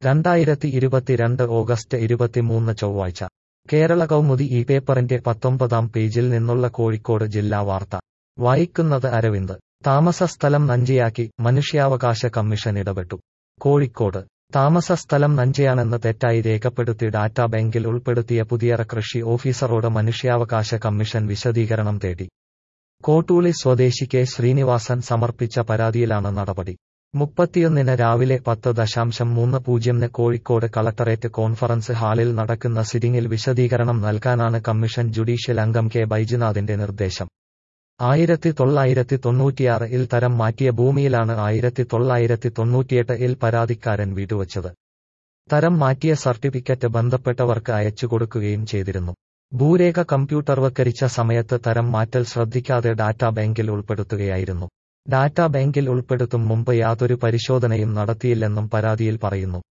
രണ്ടായിരത്തി ഇരുപത്തിരണ്ട് ഓഗസ്റ്റ് ഇരുപത്തിമൂന്ന് ചൊവ്വാഴ്ച കേരള കൗമുദി ഈ പേപ്പറിന്റെ പത്തൊമ്പതാം പേജിൽ നിന്നുള്ള കോഴിക്കോട് ജില്ലാ വാർത്ത വായിക്കുന്നത് അരവിന്ദ് താമസസ്ഥലം നഞ്ചിയാക്കി മനുഷ്യാവകാശ കമ്മീഷൻ ഇടപെട്ടു കോഴിക്കോട് താമസസ്ഥലം നഞ്ചയാണെന്ന് തെറ്റായി രേഖപ്പെടുത്തി ഡാറ്റാ ബാങ്കിൽ ഉൾപ്പെടുത്തിയ പുതിയറ കൃഷി ഓഫീസറോട് മനുഷ്യാവകാശ കമ്മീഷൻ വിശദീകരണം തേടി കോട്ടൂളി സ്വദേശി കെ ശ്രീനിവാസൻ സമർപ്പിച്ച പരാതിയിലാണ് നടപടി മുപ്പത്തിയൊന്നിന് രാവിലെ പത്ത് ദശാംശം മൂന്ന് പൂജ്യമിന് കോഴിക്കോട് കളക്ടറേറ്റ് കോൺഫറൻസ് ഹാളിൽ നടക്കുന്ന സിറ്റിംഗിൽ വിശദീകരണം നൽകാനാണ് കമ്മീഷൻ ജുഡീഷ്യൽ അംഗം കെ ബൈജുനാഥിന്റെ നിർദ്ദേശം ആയിരത്തി തൊള്ളായിരത്തി തൊണ്ണൂറ്റിയാറ് ഇൽ തരം മാറ്റിയ ഭൂമിയിലാണ് ആയിരത്തി തൊള്ളായിരത്തി തൊണ്ണൂറ്റിയെട്ട് ഇൽ പരാതിക്കാരൻ വീട്ടുവച്ചത് തരം മാറ്റിയ സർട്ടിഫിക്കറ്റ് ബന്ധപ്പെട്ടവർക്ക് അയച്ചു കൊടുക്കുകയും ചെയ്തിരുന്നു ഭൂരേഖ കമ്പ്യൂട്ടർവൽക്കരിച്ച സമയത്ത് തരം മാറ്റൽ ശ്രദ്ധിക്കാതെ ഡാറ്റാ ബാങ്കിൽ ഉൾപ്പെടുത്തുകയായിരുന്നു ഡാറ്റാ ബാങ്കിൽ ഉൾപ്പെടുത്തും മുമ്പ് യാതൊരു പരിശോധനയും നടത്തിയില്ലെന്നും പരാതിയിൽ പറയുന്നു